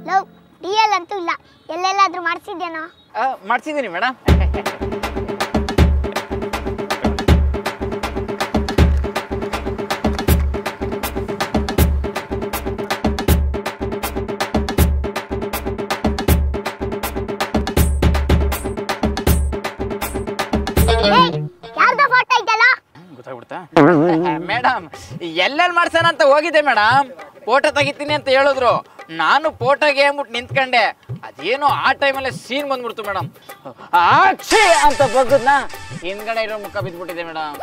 Love D L ಅಂತೂ ಇಲ್ಲ ಎಲ್ಲೆಲ್ಲಾದ್ರೂ ಮಾಡಿಸಿದ್ಯೇನೋ ಮಾಡ್ಸಿದ್ದೀನಿ madam ಏಯ್ ಯಾರ್ದೋ ಫೋಟೋ ಇದೆಯಲ್ಲ ಗೊತ್ತಾಗ್ಬಿಡ್ತಾ ಮೇಡಮ್ ಎಲ್ಲೆಲ್ಲಿ ಮಾಡ್ಸೋಣ ಅಂತ ಹೋಗಿದ್ದೆ ಮೇಡಮ್ ಫೋಟೋ ತೆಗಿತೀನಿ ಅಂತ ಹೇಳಿದ್ರು ನಾನು ಫೋಟೋಗೆ ಅಂದ್ಬಿಟ್ಟು ನಿಂತ್ಕೊಂಡೆ ಅದೇನೋ ಆ ಟೈಮಲ್ಲೇ ಸೀನ್ ಬಂದ್ಬಿಡ್ತು ಮೇಡಮ್ ಆಕ್ಷಿ ಅಂತ ಬಗ್ಗದ್ನ ಹಿಂದ್ಗಡೆ ಇರೋ ಮುಖ ಬಿದ್ದ್ಬಿಟ್ಟಿದೆ ಮೇಡಮ್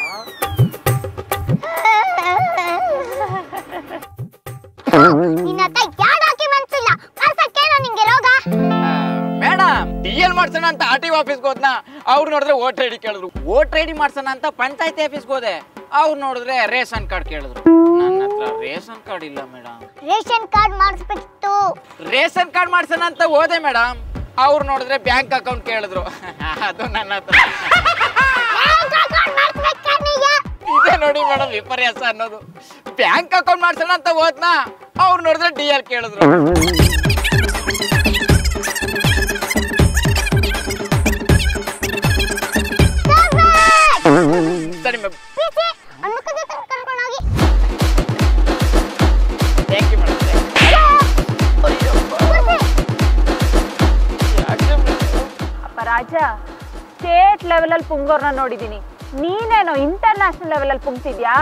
ನಿನ್ನ ಹತ್ರ ಯಾವ ಡಾಕ್ಯುಮೆಂಟ್ಸ್ ಇಲ್ಲ ಮಾಡ್ಸಕ್ಕೇನೋ ನಿಂಗೆ ರೋಗ ಮೇಡಮ್ ಡಿ ಎಲ್ ಮಾಡ್ಸೋಣ ಅಂತ ಆರ್ ಟಿ ಆಫೀಸ್ಗೆ ಹೋದ್ನ ಅವ್ರು ನೋಡಿದ್ರೆ ವೋಟರ್ ಐ ಡಿ ಕೇಳಿದ್ರು ವೋಟರ್ ಐ ಡಿ ಮಾಡ್ಸೋಣ ಅಂತ ಪಂಚಾಯತಿ ಆಫೀಸ್ಗೆ ಹೋದೆ ಅವ್ರು ನೋಡಿದ್ರೆ ರೇಷನ್ ಕಾರ್ಡ್ ಕೇಳಿದ್ರು ನನ್ನ ಹತ್ರ ರೇಷನ್ ಕಾರ್ಡ್ ಇಲ್ಲ ಮೇಡಮ್ ರೇಷನ್ ಕಾರ್ಡ್ ಮಾಡಿಸ್ಬೇಕಿತ್ತು ರೇಷನ್ ಕಾರ್ಡ್ ಮಾಡ್ಸೋಣ ಅಂತ ಹೋದೆ ಮೇಡಮ್ ಅವ್ರು ನೋಡಿದ್ರೆ ಬ್ಯಾಂಕ್ ಅಕೌಂಟ್ ಕೇಳಿದ್ರು ಅದು ನನ್ನ ಹತ್ರ ಬ್ಯಾಂಕ್ ಅಕೌಂಟ್ ಮಾಡಿಸ್ಬೇಕಾದ್ರೆ ಇದೆ ನೋಡಿ ಮೇಡಮ್ ವಿಪರ್ಯಾಸ ಅನ್ನೋದು ಬ್ಯಾಂಕ್ ಅಕೌಂಟ್ ಮಾಡ್ಸೋಣ ಅಂತ ಹೋದ್ನ ಅವ್ರು ನೋಡಿದ್ರೆ ಡಿ ಎಲ್ ಕೇಳಿದ್ರು ಸರಿ ಮ್ಯಾಮ್ ಪಿಸಿ ಅನ್ಮುಖದ ಹತ್ರ ಕರ್ಕೊಂಡು ಹೋಗಿ ಥ್ಯಾಂಕ್ ಯು ಮೇಡಮ್ ಅಪರಾಜ ಸ್ಟೇಟ್ ಲೆವೆಲಲ್ಲಿ ಪುಂಗೋರ್ನ ನೋಡಿದ್ದೀನಿ ನೀನೇನೋ ಇಂಟರ್ನ್ಯಾಷನಲ್ ಲೆವೆಲಲ್ಲಿ ಪುಂಗ್ತಿದ್ಯಾ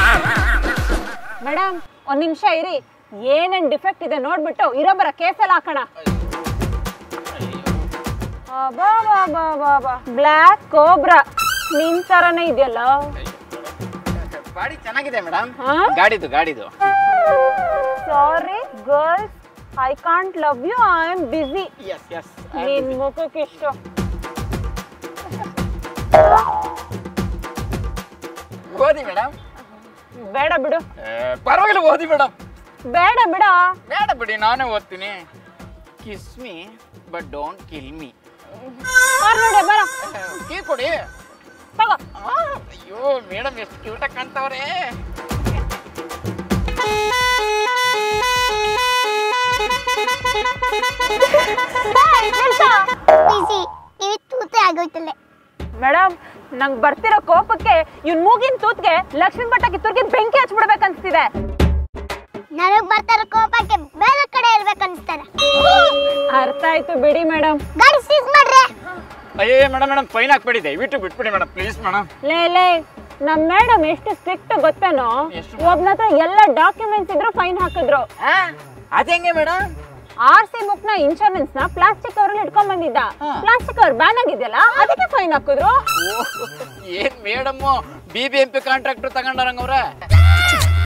ಮೇಡಮ್ ಒಂದ್ ನಿಮಿಷ ಇರಿ ಏನೇನ್ ಡಿಫೆಕ್ಟ್ ಇದೆ ನೋಡ್ಬಿಟ್ಟು ಇರೋ ಬರ ಕೇಸಲ್ಲಿ ಹಾಕೋಣ ಬ್ಲ್ಯಾಕ್ ಕೋಬ್ರಾ ನಿನ್ ತರನೇ ಇದೆಯಲ್ಲ ಗಾಡಿ ಚೆನ್ನಾಗಿದೆ ಮೇಡಮ್ ಹಾ? ಗಾಡಿದು ಗಾಡಿದು sorry girls I can't love you I am busy yes yes ನಿನ್ ಮುಖಕ್ಕೆ ಇಷ್ಟು ಓದಿ ಮೇಡಮ್ ಬೇಡ ಬಿಡು ಪರವಾಗಿಲ್ಲ ಓದಿ ಮೇಡಮ್ ಬೇಡ ಬಿಡ ಬೇಡ ಬಿಡಿ ನಾನೇ ಓದ್ತೀನಿ kiss me but don't kill me ನೋಡಿ ಬರ ಕೀ ಕೊಡಿ ತಗೋ ಆ, ಅಯ್ಯೋ ಮೇಡಮ್ ಎಷ್ಟು ಕ್ಯೂಟಾಗಿ ಕಾಣ್ತಾವ್ರೆ ಪಿಸಿ ಇವಿ ತೂತೆ ಆಗೋಯ್ತಲ್ಲೇ ಮೇಡಮ್ ನಂಗ್ ಬರ್ತಿರೋ ಕೋಪಕ್ಕೆ ಇವ್ನ್ ಮೂಗಿನ ತೂತ್ಗೆ ಲಕ್ಷ್ಮೀ ಭಟ್ಟ ಕಿತ್ತೂರ್ಗೆ ಬೆಂಕಿ ಹಚ್ಬಿಡ್ಬೇಕನ್ಸ್ತಿದೆ ನನಗ್ ಬರ್ತಾರ ಕೋಪಕ್ಕೆ ಬೇರೆ ಕಡೆ ಇರ್ಬೇಕನ್ಸ್ತಾರೆ ಅರ್ಥ ಆಯ್ತು ಬಿಡಿ ಮೇಡಮ್ ಗಾಡಿ ಸೀಸ್ ಮಾಡ್ರೆ ಅಯ್ಯೋ ಮೇಡಮ್ ಮೇಡಮ್ ಫೈನ್ ಹಾಕ್ಬೇಡಿ ದಯವಿಟ್ಟು ಬಿಟ್ಬಿಡಿ ಮೇಡಮ್ ಪ್ಲೀಸ್ ಮೇಡಮ್ ಲೇ ಲೇ ನಮ್ ಮೇಡಮ್ ಎಷ್ಟು ಸ್ಟ್ರಿಕ್ಟ್ ಗೊತ್ತೇನೋ ಎಷ್ಟು? ಒಬ್ನ ಹತ್ರ ಎಲ್ಲ ಡಾಕ್ಯುಮೆಂಟ್ಸ್ ಇದ್ರು ಫೈನ್ ಹಾಕಿದ್ರು ಅದೇಂಗೆ ಮೇಡಮ್ ಆರ್ ಸಿ ಬುಕ್ ನ ಇನ್ಶೂರೆನ್ಸ್ ನ ಪ್ಲಾಸ್ಟಿಕ್ ಕವರಲ್ಲಿ ಇಟ್ಕೊಂಡ್ ಬಂದಿದ್ದ ಹಾ. ಪ್ಲಾಸ್ಟಿಕ್ ಕವರ್ ಬ್ಯಾನ್ ಆಗಿದೆಯಲ್ಲ ಅದಕ್ಕೆ ಫೈನ್ ಹಾಕಿದ್ರು ಏನ್ madam B B M P contractor ತಗೊಂಡಾರಂಗವ್ರೆ